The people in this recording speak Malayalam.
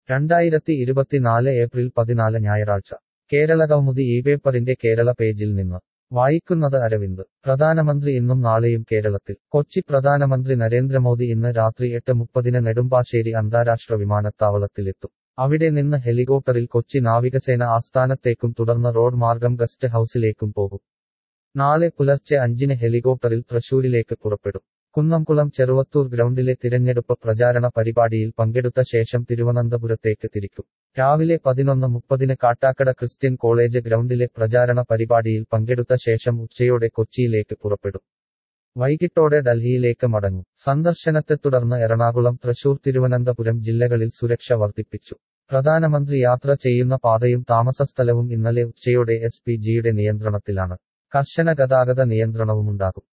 രണ്ടായിരത്തി ഇരുപത്തിനാല് ഏപ്രിൽ പതിനാല് ഞായറാഴ്ച കേരള കൗമുദി ഈ പേപ്പറിന്റെ കേരള പേജിൽ നിന്ന് വായിക്കുന്നത് അരവിന്ദ് പ്രധാനമന്ത്രി ഇന്നും നാളെയും കേരളത്തിൽ കൊച്ചി പ്രധാനമന്ത്രി നരേന്ദ്രമോദി ഇന്ന് രാത്രി എട്ട് മുപ്പതിന് നെടുമ്പാശ്ശേരി അന്താരാഷ്ട്ര വിമാനത്താവളത്തിലെത്തും അവിടെ നിന്ന് ഹെലികോപ്റ്ററിൽ കൊച്ചി നാവികസേന ആസ്ഥാനത്തേക്കും തുടർന്ന് റോഡ് മാർഗം ഗസ്റ്റ് ഹൌസിലേക്കും പോകും നാളെ പുലർച്ചെ അഞ്ചിന് ഹെലികോപ്റ്ററിൽ തൃശൂരിലേക്ക് പുറപ്പെടും കുന്നംകുളം ചെറുവത്തൂർ ഗ്രൗണ്ടിലെ തിരഞ്ഞെടുപ്പ് പ്രചാരണ പരിപാടിയിൽ പങ്കെടുത്ത ശേഷം തിരുവനന്തപുരത്തേക്ക് തിരിക്കും രാവിലെ പതിനൊന്ന് മുപ്പതിന് കാട്ടാക്കട ക്രിസ്ത്യൻ കോളേജ് ഗ്രൗണ്ടിലെ പ്രചാരണ പരിപാടിയിൽ പങ്കെടുത്ത ശേഷം ഉച്ചയോടെ കൊച്ചിയിലേക്ക് പുറപ്പെടും വൈകിട്ടോടെ ഡൽഹിയിലേക്ക് മടങ്ങും സന്ദർശനത്തെ തുടർന്ന് എറണാകുളം തൃശൂർ തിരുവനന്തപുരം ജില്ലകളിൽ സുരക്ഷ വർദ്ധിപ്പിച്ചു പ്രധാനമന്ത്രി യാത്ര ചെയ്യുന്ന പാതയും താമസസ്ഥലവും ഇന്നലെ ഉച്ചയോടെ എസ് പി ജിയുടെ നിയന്ത്രണത്തിലാണ് കർശന ഗതാഗത നിയന്ത്രണവുമുണ്ടാകും